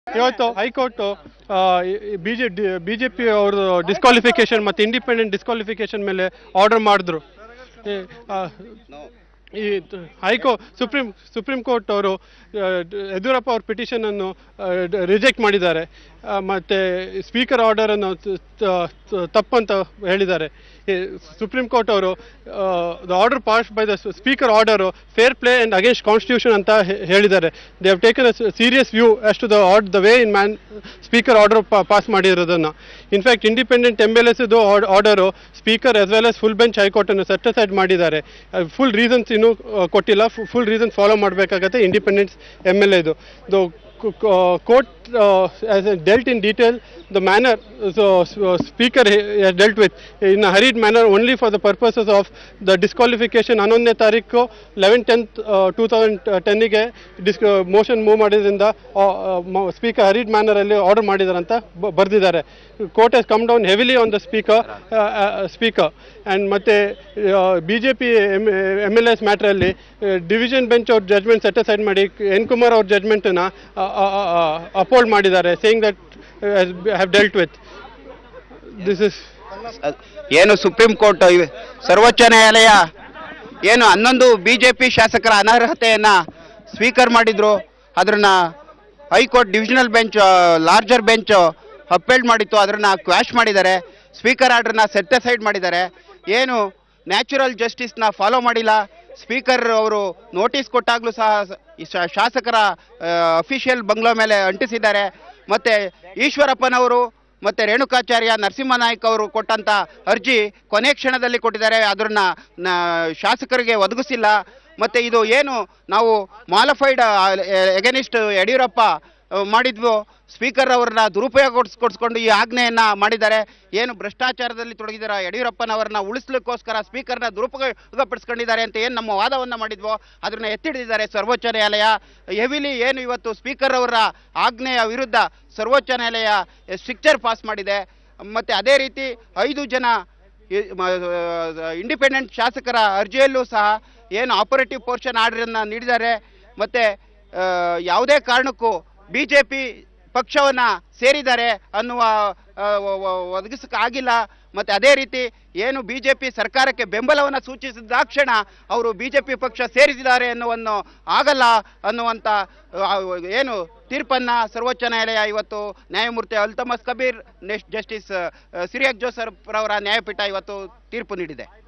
ಇವತ್ತು high court BJ BJP ಅವರು disqualification ಮತ್ತು ಇಂಡಿಪೆಂಡೆಂಟ್ ಡಿಸ್ಕ್ವಾಲಿಫಿಕೇಶನ್ ಮೇಲೆ ಆರ್ಡರ್ ಮಾಡಿದ್ರು ಈ, ಆ, ಈ ತ- ಹೈಕೋ ಸುಪ್ರೀಂ ಸುಪ್ರೀಂ ಕೋರ್ಟ್ ಅವರು ಆ, ಡ- ಯಡಿಯೂರಪ್ಪ ಅವ್ರ ಪಿಟಿಷನ್ ಅನ್ನು ರಿಜೆಕ್ಟ್ ಮಾಡಿದ್ದಾರೆ ಆ, ಮತ್ತೆ ಸ್ಪೀಕರ್ ಆರ್ಡರ್ ಅನ್ನು ತ- ತ- ತ- ತಪ್ಪಂತ ಹೇಳಿದ್ದಾರೆ ಈ ಸುಪ್ರೀಂ ಕೋರ್ಟ್ ಅವರು the order pass by the speaker order fair play and against constitution ಅಂತ ಹೇ- ಹೇಳಿದ್ದಾರೆ they have taken a serious view as to the order the way in man speaker order pass ಮಾಡಿರೋದನ್ನು in fact independent M L S order speaker as well as full bench ಹೈಕೋರ್ಟನ್ನು set aside ಮಾಡಿದ್ದಾರೆ full reasons ಇನ್ನೂ ಆ, ಕೊಟ್ಟಿಲ್ಲ full reason follow ಮಾಡಬೇಕಾಗತ್ತೆ independence M L ಎದು court uh, has dealt in detail the manner so uh, speaker he- has dealt with in a hurried manner only for the purposes of the disqualification ಹನ್ನೊಂದನೇ ತಾರೀಕು eleven tenth two thousand ಟೆನ್ನಿಗೆ this motion move ಮಾಡಿದ್ರಿಂದ speaker hurried ಮ್ಯಾನರಲ್ಲಿ order ಮಾಡಿದ್ದಾರೆ ಅಂತ ಬರೆದಿದ್ದಾರೆ court has come down heavily on the speaker speaker and ಮತ್ತು B J P M M L S ಮ್ಯಾಟ್ರಲ್ಲಿ ಡಿವಿಷನ್ ಬೆಂಚ್ ಅವ್ರ ಜಜ್ಮೆಂಟ್ ಸೆಟಿಸೈಡ್ ಮಾಡಿ ಎನ್ ಕುಮಾರ್ ಅವ್ರ ಜಜ್ಮೆಂಟನ್ನು ಅಪೋಲ್ಡ್ ಮಾಡಿದ್ದಾರೆ saying that have dealt with this is ಅದ್- ಏನು ಸುಪ್ರೀಂ ಕೋರ್ಟ್ ಇವ್- ಸರ್ವೋಚ್ಚ ನ್ಯಾಯಾಲಯ ಏನು ಹನ್ನೊಂದು ಬಿಜೆಪಿ ಶಾಸಕರ ಅನರ್ಹತೆಯನ್ನ ಸ್ವೀಕಾರ ಮಾಡಿದ್ರು ಅದನ್ನ high court divisional bench larger bench upheld ಮಾಡಿತ್ತು ಅದನ್ನ ಕ್ವಾಶ್ ಮಾಡಿದ್ದಾರೆ ಸ್ಪೀಕರ್ ಆರ್ಡರ್ನ ಸೆಟಸೈಡ್ ಮಾಡಿದ್ದಾರೆ ಏನು ನ್ಯಾಚುರಲ್ ಜಸ್ಟಿಸ್ನ ಫಾಲೋ ಮಾಡಿಲ್ಲ ಸ್ಪೀಕರ್ ಅವರು ನೋಟಿಸ್ ಕೊಟ್ಟಾಗಲೂ ಸಹ ಸ- ಈ ಶಾ- ಶಾಸಕರ ಅಫಿಷಿಯಲ್ ಬಂಗ್ಲೋ ಮೇಲೆ ಅಂಟಿಸಿದ್ದಾರೆ ಮತ್ತೆ ಈಶ್ವರಪ್ಪನವರು ಮತ್ತೆ ರೇಣುಕಾಚಾರ್ಯ ನರಸಿಂಹನಾಯ್ಕ ಅವರು ಕೊಟ್ಟಂತ ಅರ್ಜಿ ಕೊನೆ ಕ್ಷಣದಲ್ಲಿ ಕೊಟ್ಟಿದ್ದಾರೆ ಅದನ್ನ ನ- ಶಾಸಕರಿಗೆ ಒದಗಿಸಿಲ್ಲ ಮತ್ತೆ ಇದು ಏನು ನಾವು ಮಾಲಫೈಡ್ ಎಗನಿಸ್ಟ್ ಯಡಿಯೂರಪ್ಪ ಆ, ಮಾಡಿದ್ವು ಸ್ಪೀಕರ್ ಅವ್ರನ್ನ ದುರುಪಯೋಗಗೊಳಿಸ್ಕೊಂಡು ಈ ಆಜ್ಞೆಯನ್ನ ಮಾಡಿದ್ದಾರೆ ಏನು ಭ್ರಷ್ಟಾಚಾರದಲ್ಲಿ ತೊಡಗಿದಾರ ಯಡಿಯೂರಪ್ಪನವರನ್ನ ಉಳಿಸ್ಲಿಕ್ಕೋಸ್ಕರ ಸ್ಪೀಕರ್ನ ದುರುಪಯೋಗಪಡಿಸ್ಕೊಂಡಿದ್ದಾರೆ ಅಂತ ಏನು ನಮ್ಮ ವಾದವನ್ನ ಮಾಡಿದ್ವೋ ಅದನ್ನ ಎತ್ತಿಡಿದಿದ್ದಾರೆ ಸರ್ವೋಚ್ಚ ನ್ಯಾಯಾಲಯ ಹೆವಿಲಿ ಏನು ಇವತ್ತು ಸ್ಪೀಕರ್ ಅವರ ಆಜ್ಞೆಯ ವಿರುದ್ಧ ಸರ್ವೋಚ್ಚ ನ್ಯಾಯಾಲಯ ಸ್ಟ್ರಿಕ್ಚರ್ ಪಾಸ್ ಮಾಡಿದೆ ಮತ್ತೆ ಅದೇ ರೀತಿ ಐದು ಜನ ಇಂಡಿಪೆಂಡೆಂಟ್ ಶಾಸಕರ ಅರ್ಜಿಯಲ್ಲೂ ಸಹ ಏನು ಆಪರೇಟಿವ್ ಪೋರ್ಷನ್ ಆರ್ಡರನ್ನು ನೀಡಿದ್ದಾರೆ ಮತ್ತೆ ಆ, ಯಾವುದೇ ಕಾರಣಕ್ಕೂ ಬಿ ಜೆ ಪಿ ಪಕ್ಷವನ್ನು ಸೇರಿದ್ದಾರೆ ಅನ್ನುವ ಆ, ಒ- ಒ- ಒದಗಿಸಕ್ಕಾಗಿಲ್ಲ ಮತ್ತೆ ಅದೇ ರೀತಿ ಏನು ಬಿ ಜೆ ಪಿ ಸರ್ಕಾರಕ್ಕೆ ಬೆಂಬಲವನ್ನು ಸೂಚಿಸಿದಾಕ್ಷಣ ಅವರು ಬಿ ಜೆ ಪಿ ಪಕ್ಷ ಸೇರಿಸಿದ್ದಾರೆ ಅನ್ನುವನ್ನು ಆಗಲ್ಲ ಅನ್ನುವಂಥ ಆ, ಏನು ತೀರ್ಪನ್ನು ಸರ್ವೋಚ್ಚ ನ್ಯಾಯಾಲಯ ಇವತ್ತು ನ್ಯಾಯಮೂರ್ತಿ ಅಲ್ತಮಸ್ ಕಬೀರ್ ನೆಕ್ಸ್ಟ್ ಜಸ್ಟಿಸ್ ಸಿರಿಯಾಕ್ ಜೋಸಫ್ ರವರ ನ್ಯಾಯಪೀಠ ಇವತ್ತು ತೀರ್ಪು ನೀಡಿದೆ